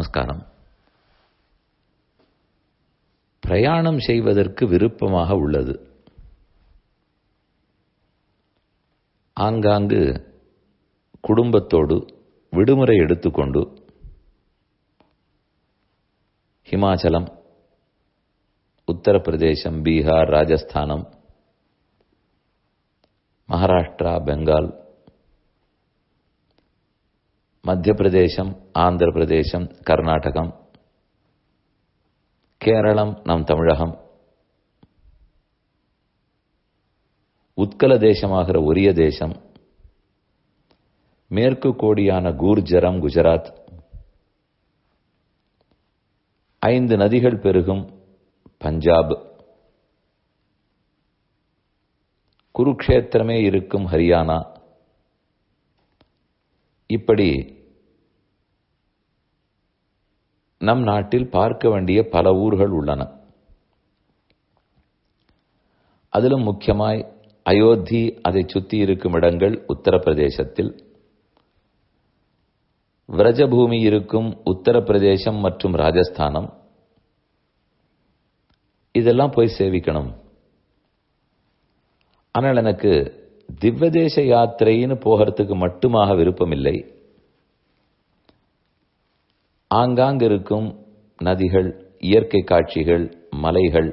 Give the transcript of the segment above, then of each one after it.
நமஸ்காரம் பிரயாணம் செய்வதற்கு விருப்பமாக உள்ளது ஆங்காங்கு குடும்பத்தோடு விடுமுறை எடுத்துக்கொண்டு ஹிமாச்சலம் உத்தரப்பிரதேசம் பீகார் ராஜஸ்தானம் மகாராஷ்டிரா பெங்கால் மத்திய பிரதேசம் ஆந்திர பிரதேசம் கர்நாடகம் கேரளம் நம் தமிழகம் உத்கல தேசமாகிற ஒரிய தேசம் மேற்கு கோடியான கூர்ஜரம் குஜராத் ஐந்து நதிகள் பெருகும் பஞ்சாப் குருக்ஷேத்திரமே இருக்கும் ஹரியானா இப்படி நம் நாட்டில் பார்க்க வேண்டிய பல ஊர்கள் உள்ளன அதிலும் முக்கியமாய் அயோத்தி அதை சுற்றி இருக்கும் இடங்கள் உத்தரப்பிரதேசத்தில் விரஜபூமி இருக்கும் உத்தரப்பிரதேசம் மற்றும் ராஜஸ்தானம் இதெல்லாம் போய் சேவிக்கணும் ஆனால் எனக்கு திவ்வதேச யாத்திரைன்னு போகிறதுக்கு மட்டுமாக விருப்பமில்லை ஆங்காங்கு இருக்கும் நதிகள் இயற்கை காட்சிகள் மலைகள்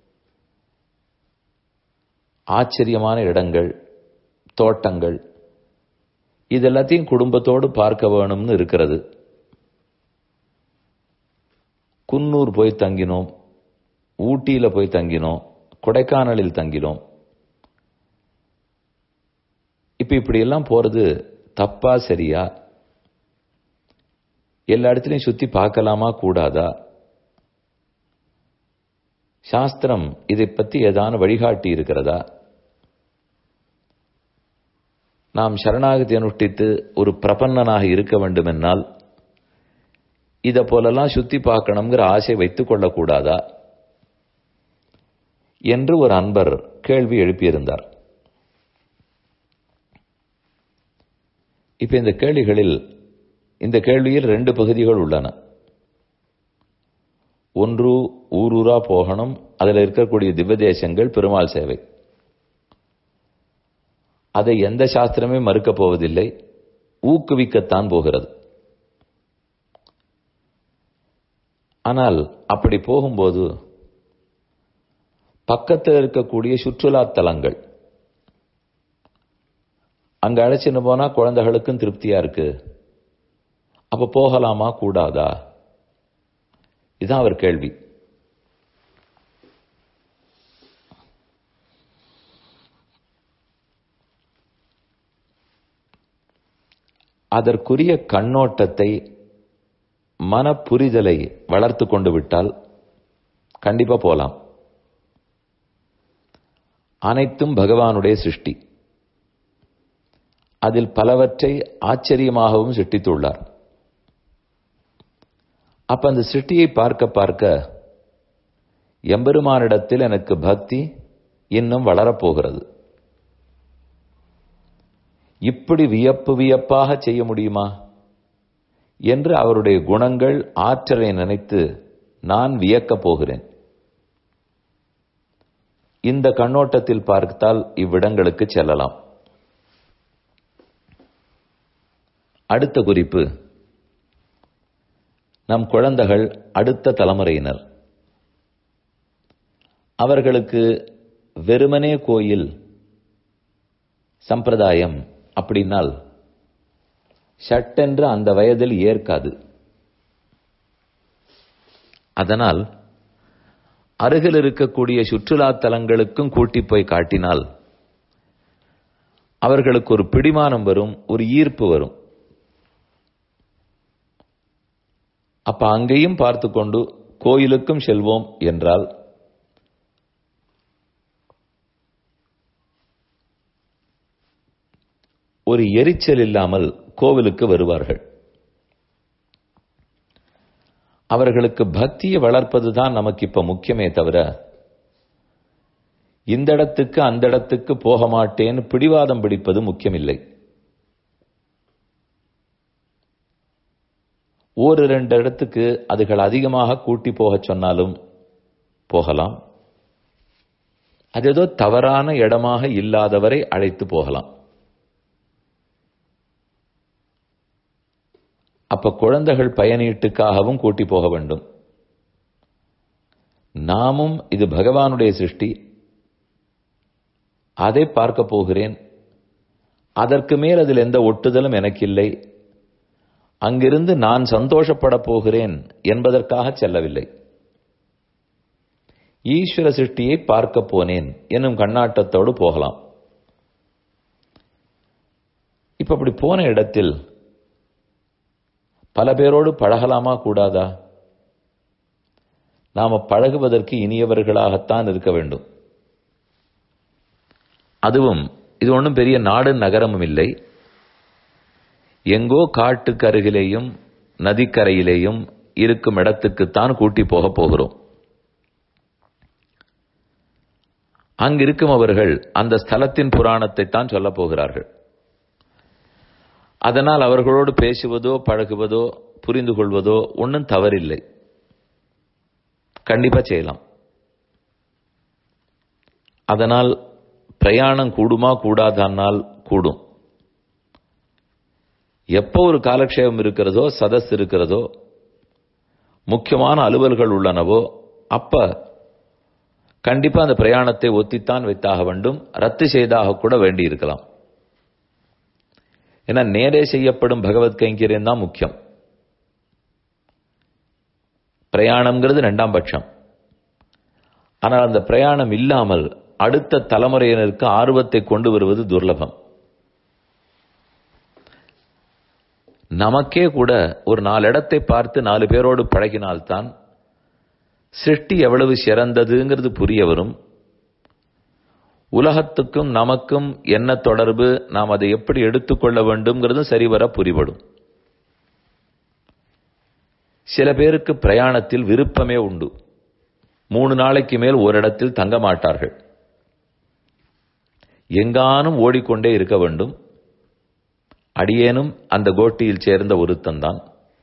ஆச்சரியமான இடங்கள் தோட்டங்கள் இதெல்லாத்தையும் குடும்பத்தோடு பார்க்க வேணும்னு இருக்கிறது குன்னூர் போய் தங்கினோம் ஊட்டியில போய் தங்கினோம் கொடைக்கானலில் தங்கினோம் இப்ப இப்படி எல்லாம் போறது தப்பா சரியா எல்லா இடத்துலையும் சுத்தி பார்க்கலாமா கூடாதா சாஸ்திரம் இதை பத்தி ஏதான வழிகாட்டி இருக்கிறதா நாம் சரணாகதி அனுஷ்டித்து ஒரு பிரபன்னனாக இருக்க வேண்டுமென்னால் இதை போலெல்லாம் சுத்தி பார்க்கணுங்கிற ஆசை வைத்துக் கொள்ளக்கூடாதா என்று ஒரு அன்பர் கேள்வி எழுப்பியிருந்தார் இப்ப இந்த கேள்விகளில் இந்த கேள்வியில் ரெண்டு பகுதிகள் உள்ளன ஒன்று ஊரூரா போகணும் அதில் இருக்கக்கூடிய திவ்வதேசங்கள் பெருமாள் சேவை அதை எந்த சாஸ்திரமே மறுக்கப் போவதில்லை ஊக்குவிக்கத்தான் போகிறது ஆனால் அப்படி போகும்போது பக்கத்தில் இருக்கக்கூடிய சுற்றுலா தலங்கள் அங்க அழைச்சின்னு போனா குழந்தைகளுக்கும் திருப்தியா இருக்கு அப்ப போகலாமா கூடாதா இதுதான் அவர் கேள்வி அதற்குரிய கண்ணோட்டத்தை மனப்புரிதலை வளர்த்து கொண்டு விட்டால் கண்டிப்பா போலாம் அனைத்தும் பகவானுடைய சிருஷ்டி அதில் பலவற்றை ஆச்சரியமாகவும் சிருஷ்டித்துள்ளார் அப்ப அந்த சிருஷ்டியை பார்க்க பார்க்க எம்பெருமானிடத்தில் எனக்கு பக்தி இன்னும் வளரப்போகிறது இப்படி வியப்பு வியப்பாக செய்ய முடியுமா என்று அவருடைய குணங்கள் ஆற்றலை நினைத்து நான் வியக்கப் போகிறேன் இந்த கண்ணோட்டத்தில் பார்த்தால் இவ்விடங்களுக்கு செல்லலாம் அடுத்த குறிப்பு நம் குழந்தைகள் அடுத்த தலைமுறையினர் அவர்களுக்கு வெறுமனே கோயில் சம்பிரதாயம் அப்படின்னால் சட்டென்று அந்த வயதில் ஏற்காது அதனால் அருகில் இருக்கக்கூடிய சுற்றுலா தலங்களுக்கும் கூட்டி போய் காட்டினால் அவர்களுக்கு ஒரு பிடிமானம் வரும் ஒரு ஈர்ப்பு வரும் அப்ப அங்கேயும் பார்த்து கொண்டு கோயிலுக்கும் செல்வோம் என்றால் ஒரு எரிச்சல் இல்லாமல் கோவிலுக்கு வருவார்கள் அவர்களுக்கு பக்தியை வளர்ப்பதுதான் நமக்கு இப்ப முக்கியமே தவிர இந்த இடத்துக்கு அந்த இடத்துக்கு போக மாட்டேன்னு பிடிவாதம் பிடிப்பது முக்கியமில்லை ஒரு ரெண்டு இடத்துக்கு அதுகள் அதிகமாக கூட்டி போகச் சொன்னாலும் போகலாம் அது ஏதோ தவறான இடமாக இல்லாதவரை அழைத்து போகலாம் அப்ப குழந்தைகள் பயனீட்டுக்காகவும் கூட்டி போக வேண்டும் நாமும் இது பகவானுடைய சிருஷ்டி அதை பார்க்க போகிறேன் அதற்கு மேல் அதில் எந்த ஒட்டுதலும் எனக்கில்லை அங்கிருந்து நான் சந்தோஷப்பட போகிறேன் என்பதற்காக செல்லவில்லை ஈஸ்வர சிருஷ்டியை பார்க்க போனேன் என்னும் கண்ணாட்டத்தோடு போகலாம் இப்ப அப்படி போன இடத்தில் பல பேரோடு பழகலாமா கூடாதா நாம பழகுவதற்கு இனியவர்களாகத்தான் இருக்க வேண்டும் அதுவும் இது ஒன்றும் பெரிய நாடு நகரமும் இல்லை எங்கோ காட்டுக்கு அருகிலேயும் நதிக்கரையிலேயும் இருக்கும் இடத்துக்குத்தான் கூட்டி போக போகிறோம் அங்கிருக்கும் அவர்கள் அந்த ஸ்தலத்தின் புராணத்தை தான் சொல்ல போகிறார்கள் அதனால் அவர்களோடு பேசுவதோ பழகுவதோ புரிந்து கொள்வதோ ஒன்றும் தவறில்லை கண்டிப்பா செய்யலாம் அதனால் பிரயாணம் கூடுமா கூடாதானால் கூடும் எப்போ ஒரு காலக்ஷேபம் இருக்கிறதோ சதஸ் இருக்கிறதோ முக்கியமான அலுவல்கள் உள்ளனவோ அப்ப கண்டிப்பா அந்த பிரயாணத்தை ஒத்தித்தான் வைத்தாக வேண்டும் ரத்து செய்தாக கூட வேண்டி இருக்கலாம் ஏன்னா நேரே செய்யப்படும் பகவத் கைங்கரியம் தான் முக்கியம் பிரயாணம்ங்கிறது ரெண்டாம் பட்சம் ஆனால் அந்த பிரயாணம் இல்லாமல் அடுத்த தலைமுறையினருக்கு ஆர்வத்தை கொண்டு வருவது துர்லபம் நமக்கே கூட ஒரு நாலு இடத்தை பார்த்து நாலு பேரோடு பழகினால்தான் சிருஷ்டி எவ்வளவு சிறந்ததுங்கிறது புரிய வரும் உலகத்துக்கும் நமக்கும் என்ன தொடர்பு நாம் அதை எப்படி எடுத்துக்கொள்ள வேண்டும்ங்கிறதும் சரிவர புரிபடும் சில பேருக்கு பிரயாணத்தில் விருப்பமே உண்டு மூணு நாளைக்கு மேல் ஒரு இடத்தில் தங்க மாட்டார்கள் எங்கானும் ஓடிக்கொண்டே இருக்க வேண்டும் அடியேனும் அந்த கோட்டியில் சேர்ந்த ஒருத்தன்தான்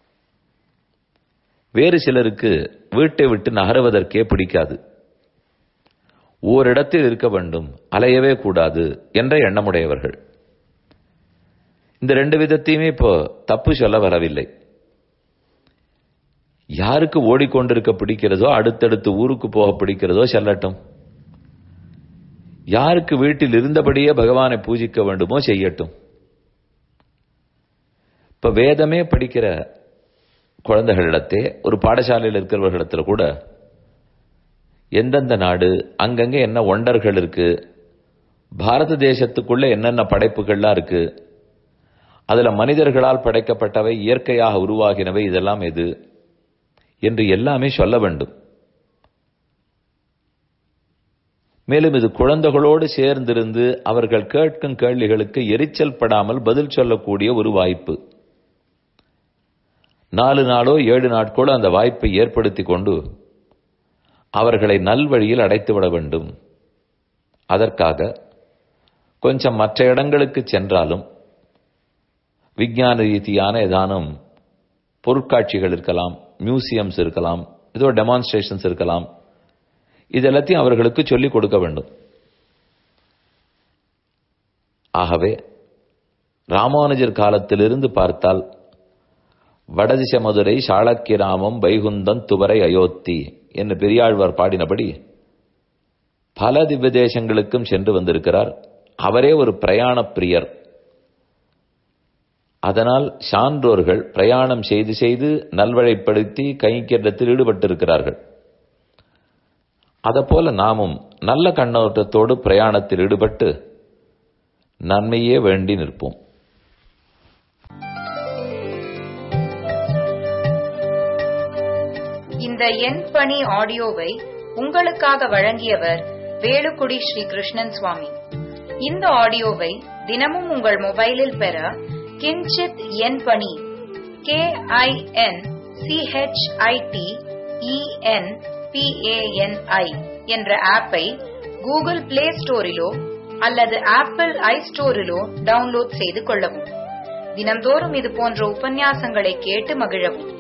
வேறு சிலருக்கு வீட்டை விட்டு நகருவதற்கே பிடிக்காது ஓரிடத்தில் இருக்க வேண்டும் அலையவே கூடாது என்ற எண்ணமுடையவர்கள் இந்த ரெண்டு விதத்தையுமே இப்போ தப்பு சொல்ல வரவில்லை யாருக்கு ஓடிக்கொண்டிருக்க பிடிக்கிறதோ அடுத்தடுத்து ஊருக்கு போக பிடிக்கிறதோ செல்லட்டும் யாருக்கு வீட்டில் இருந்தபடியே பகவானை பூஜிக்க வேண்டுமோ செய்யட்டும் இப்ப வேதமே படிக்கிற குழந்தைகளிடத்தே ஒரு பாடசாலையில் இருக்கிறவர்களிடத்துல கூட எந்தெந்த நாடு அங்கங்க என்ன ஒண்டர்கள் இருக்கு பாரத தேசத்துக்குள்ள என்னென்ன படைப்புகள்லாம் இருக்கு அதுல மனிதர்களால் படைக்கப்பட்டவை இயற்கையாக உருவாகினவை இதெல்லாம் எது என்று எல்லாமே சொல்ல வேண்டும் மேலும் இது குழந்தைகளோடு சேர்ந்திருந்து அவர்கள் கேட்கும் கேள்விகளுக்கு எரிச்சல் படாமல் பதில் சொல்லக்கூடிய ஒரு வாய்ப்பு நாலு நாளோ ஏழு நாட்களோ அந்த வாய்ப்பை ஏற்படுத்தி கொண்டு அவர்களை நல்வழியில் அடைத்துவிட வேண்டும் அதற்காக கொஞ்சம் மற்ற இடங்களுக்கு சென்றாலும் விஞ்ஞான ரீதியான ஏதானும் பொருட்காட்சிகள் இருக்கலாம் மியூசியம்ஸ் இருக்கலாம் ஏதோ டெமான்ஸ்ட்ரேஷன்ஸ் இருக்கலாம் இது எல்லாத்தையும் அவர்களுக்கு சொல்லிக் கொடுக்க வேண்டும் ஆகவே ராமானுஜர் காலத்திலிருந்து பார்த்தால் வடதிச மதுரை சாளக்கிராமம் வைகுந்தன் துவரை அயோத்தி என்று பெரியாழ்வார் பாடினபடி பல திவ்ய தேசங்களுக்கும் சென்று வந்திருக்கிறார் அவரே ஒரு பிரயாண பிரியர் அதனால் சான்றோர்கள் பிரயாணம் செய்து செய்து நல்வழைப்படுத்தி கைங்கரியத்தில் ஈடுபட்டிருக்கிறார்கள் அதப்போல நாமும் நல்ல கண்ணோட்டத்தோடு பிரயாணத்தில் ஈடுபட்டு நன்மையே வேண்டி நிற்போம் இந்த என் பணி ஆடியோவை உங்களுக்காக வழங்கியவர் வேலுக்குடி ஸ்ரீ கிருஷ்ணன் சுவாமி இந்த ஆடியோவை தினமும் உங்கள் மொபைலில் பெற கிஞ்சித் என் பணி கே ஐ என் சிஹெச்ஐடி இஎன் பிஏஎன்ஐ என்ற ஆப்பை கூகுள் பிளே ஸ்டோரிலோ அல்லது ஆப்பிள் ஐ ஸ்டோரிலோ டவுன்லோட் செய்து கொள்ளவும் தினந்தோறும் இது போன்ற உபன்யாசங்களை கேட்டு மகிழவும்